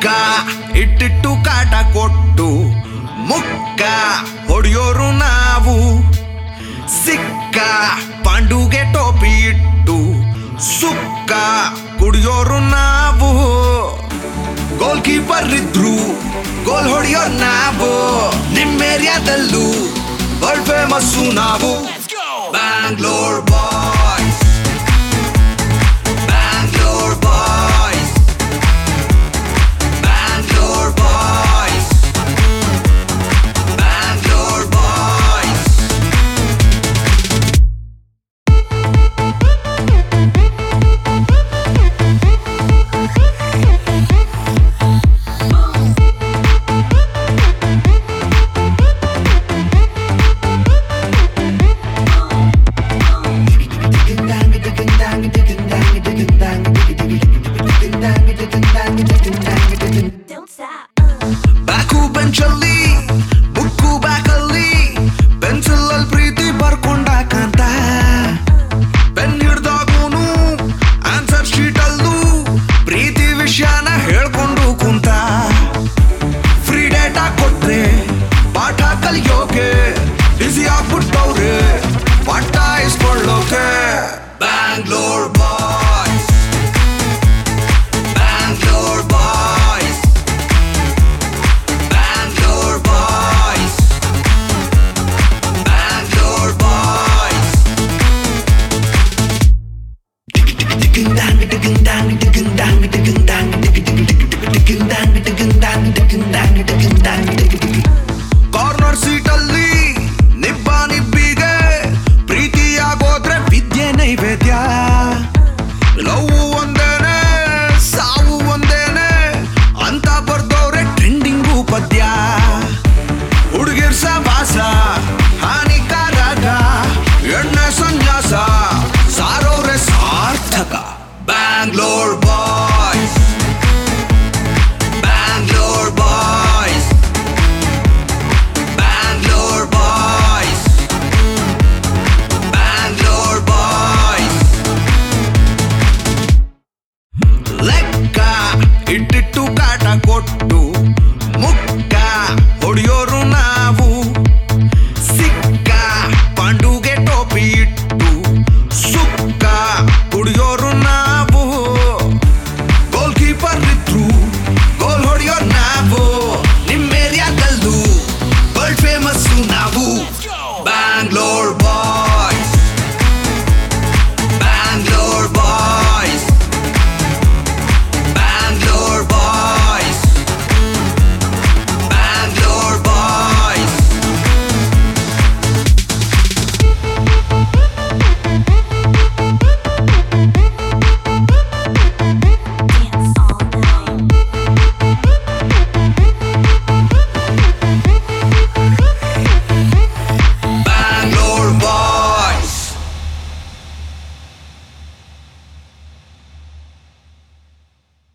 ಲೆಕ್ಕ ಇಟ್ಟಿಟ್ಟು ಕಾಟ ಕೊಟ್ಟು ಮುಕ್ಕ ಹೊಡೆಯೋರು ನಾವು ಸಿಕ್ಕ ಪಾಂಡುಗೆ ಟೋಪಿ ಇಟ್ಟು ಸುಕ್ಕ ಕುಡಿಯೋರು ನಾವು ಗೋಲ್ ಕೀಪರ್ ಇದ್ರು ಗೋಲ್ ಹೊಡೆಯೋರ್ ನಾವು ನಿಮ್ಮ ಏರಿಯಾದಲ್ಲೂ ವರ್ಲ್ಡ್ ಫೇಮಸ್ಸು ನಾವು Bangalore boys Bangalore boys Bangalore boys Bangalore boys Don't stop. Back ಬೆಂಚಲ್ಲಿ ಬುಕ್ಕು ಬ್ಯಾಕಲ್ಲಿ ಪೆನ್ಸಿಲ್ ಅಲ್ಲಿ ಪ್ರೀತಿ ಬರ್ಕೊಂಡ ಕಾಂತ ಪೆನ್ ಹಿಡ್ದಾಗೂನು ಆನ್ಸರ್ ಶೀಟ್ ಅಲ್ಲೂ ಪ್ರೀತಿ ವಿಷಯನ ಹೇಳ್ಕೊಂಡು ಕುಂತ ಫ್ರೀ ಡೇಟಾ ಕೊಟ್ರೆ ಪಾಠ ಕಲಿಯೋಕೆ ಬಿಸಿ ಆಗ್ಬಿಟ್ಟವ್ರೆ ಪಾಠ ಇಸ್ಕೊಳ್ಳೋಕೆ Bangalore boys Bangalore boys Bangalore boys. Bangalore boys. Corner ಸೀಟಲ್ಲಿ ನಿಬ್ಬ ನಿಬ್ಬಿಗೆ ಪ್ರೀತಿಯಾಗೋದ್ರೆ ವಿದ್ಯೆ ನೈವೇದ್ಯ ಲವ್ ಒಂದೇನೆ ಸಾವು ಒಂದೇನೆ ಅಂತ ಬರ್ದವ್ರೆ ಟ್ರೆಂಡಿಂಗು ಪದ್ಯ ಹುಡುಗಿರ್ ಸವಾಸ ಹಾನಿಕಾರಕ ಎಣ್ಣೆ ಸನ್ಯಾಸ ಸಾರೋರೆ ಸಾರ್ಥಕ Bangalore boys Bangalore boys Bangalore boys Bangalore boys ಲೆಕ್ಕ ಇಟ್ಟಿಟ್ಟು ಕಾಟ ಕೊಟ್ಟು ಮುಕ್ಕ ಹೊಡೆಯೋರು ನಾವು ಸಿಕ್ಕ ಪಾಂಡುಗೆ ಟೋಪಿ ಇಟ್ಟು ಸುಕ್ಕ ಕುಡಿಯೋರು ನಾವು ಗೋಲ್ ಕೀಪರ್ ಇದ್ರು ಗೋಲ್ ಹೊಡೆಯೋರು ನಾವು ನಿಮ್ಮ ಏರಿಯಾದಲ್ಲೂ ವರ್ಲ್ಡ್ ಫೇಮಸ್ಸು ನಾವು ಬ್ಯಾಂಗ್ಳೂರ್ ಬಾಯ್